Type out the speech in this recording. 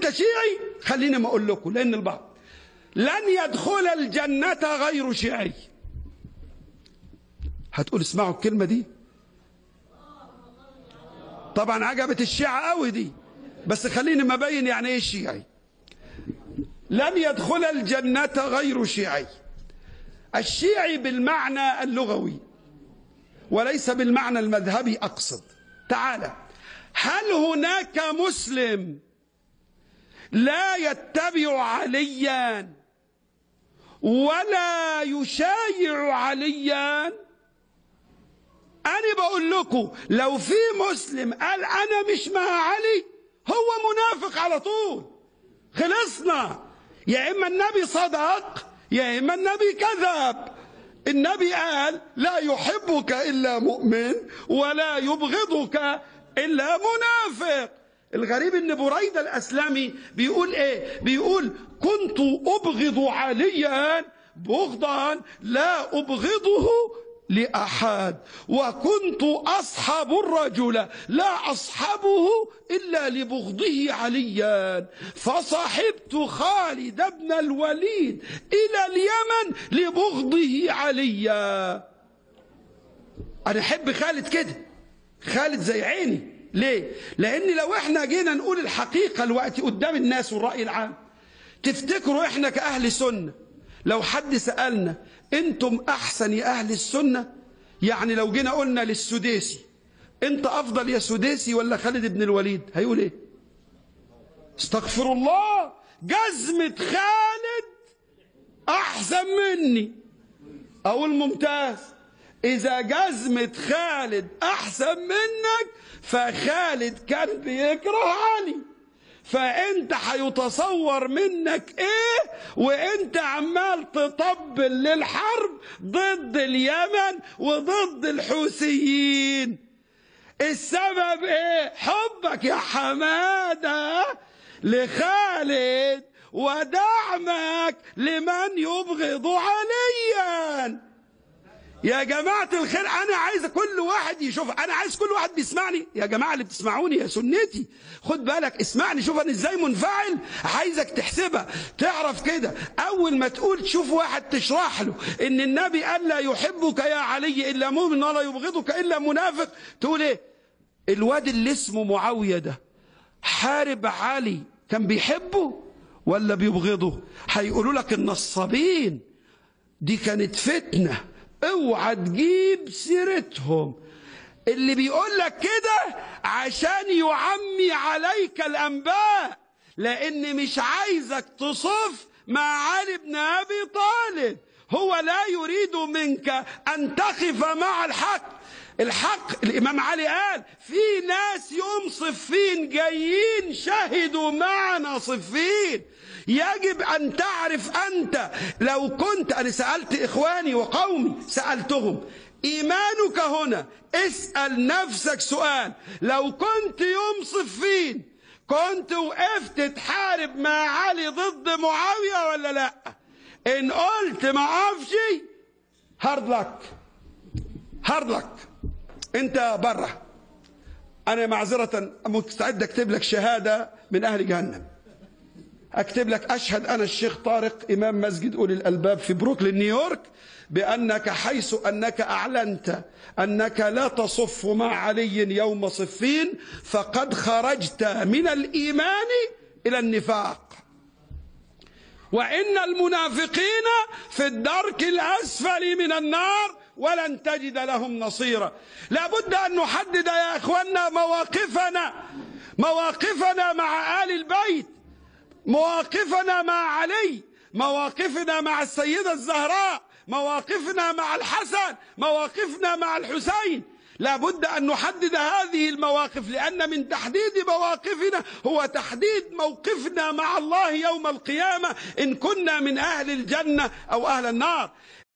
انت شيعي خليني ما اقول لكم لان البعض لن يدخل الجنة غير شيعي هتقول اسمعوا الكلمة دي طبعا عجبت الشيعة قوي دي بس خليني ما بين يعني ايه الشيعي لن يدخل الجنة غير شيعي الشيعي بالمعنى اللغوي وليس بالمعنى المذهبي أقصد تعالى هل هناك مسلم لا يتبع عليا ولا يشايع عليا أنا بقول لكم لو في مسلم قال أنا مش مع علي هو منافق على طول خلصنا يا إما النبي صدق يا إما النبي كذب النبي قال لا يحبك إلا مؤمن ولا يبغضك إلا منافق الغريب ان بريدة الأسلمي بيقول ايه بيقول كنت أبغض عليا بغضا لا أبغضه لأحد وكنت أصحب الرجل لا أصحبه إلا لبغضه عليا فصحبت خالد بن الوليد إلى اليمن لبغضه عليا أنا أحب خالد كده خالد زي عيني ليه؟ لأن لو احنا جينا نقول الحقيقة الوقت قدام الناس والرأي العام تفتكروا احنا كأهل سنة لو حد سألنا انتم أحسن يا أهل السنة يعني لو جينا قلنا للسديسي انت أفضل يا سديسي ولا خالد بن الوليد هيقول ايه استغفر الله جزمة خالد أحسن مني أقول ممتاز إذا جزمة خالد أحسن منك فخالد كان بيكره علي فأنت هيتصور منك إيه وأنت عمال تطبل للحرب ضد اليمن وضد الحوثيين السبب إيه حبك يا حمادة لخالد ودعمك لمن يبغض عليا يا جماعة الخير أنا عايز كل واحد يشوف أنا عايز كل واحد بيسمعني يا جماعة اللي بتسمعوني يا سنتي خد بالك اسمعني شوف أنا إزاي منفعل عايزك تحسبها تعرف كده أول ما تقول تشوف واحد تشرح له إن النبي قال لا يحبك يا علي إلا مؤمن ولا يبغضك إلا منافق تقول إيه الواد اللي اسمه معاوية ده حارب علي كان بيحبه ولا بيبغضه هيقولوا لك النصابين دي كانت فتنه اوعى تجيب سيرتهم اللي بيقول لك كده عشان يعمي عليك الانباء لان مش عايزك تصف مع علي بن ابي طالب هو لا يريد منك ان تقف مع الحق الحق الامام علي قال في ناس يوم صفين جايين شهدوا معنا صفين يجب أن تعرف أنت لو كنت أنا سألت إخواني وقومي سألتهم إيمانك هنا اسأل نفسك سؤال لو كنت يوم صفين كنت وقفت تحارب مع علي ضد معاوية ولا لا إن قلت ما أعرفش هارد لك هارد لك أنت بره أنا معذرة مستعد أكتب لك شهادة من أهل جهنم اكتب لك اشهد انا الشيخ طارق امام مسجد اولي الالباب في بروكلين نيويورك بانك حيث انك اعلنت انك لا تصف مع علي يوم صفين فقد خرجت من الايمان الى النفاق وان المنافقين في الدرك الاسفل من النار ولن تجد لهم نصيرا لابد ان نحدد يا اخواننا مواقفنا مواقفنا مع ال البيت مواقفنا مع علي مواقفنا مع السيدة الزهراء مواقفنا مع الحسن مواقفنا مع الحسين لابد أن نحدد هذه المواقف لأن من تحديد مواقفنا هو تحديد موقفنا مع الله يوم القيامة إن كنا من أهل الجنة أو أهل النار